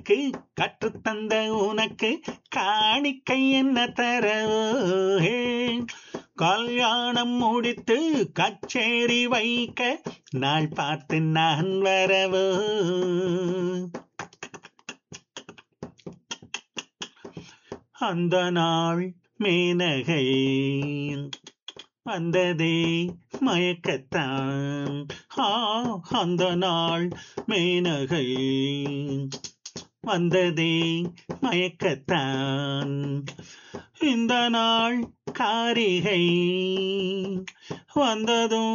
எனக்கு கற்றுத்தந்த உனக்கு காணிக்கை என்ன தரவோ கல்யாணம் முடித்து கச்சேரி வைக்க நாள் பார்த்து நான் வரவோ அந்த நாள் மேனகை வந்ததே மயக்கத்தான் ஆ அந்த நாள் மேனகை வந்ததே மயக்கத்தான் இந்த நாள் காரிகை வந்ததும்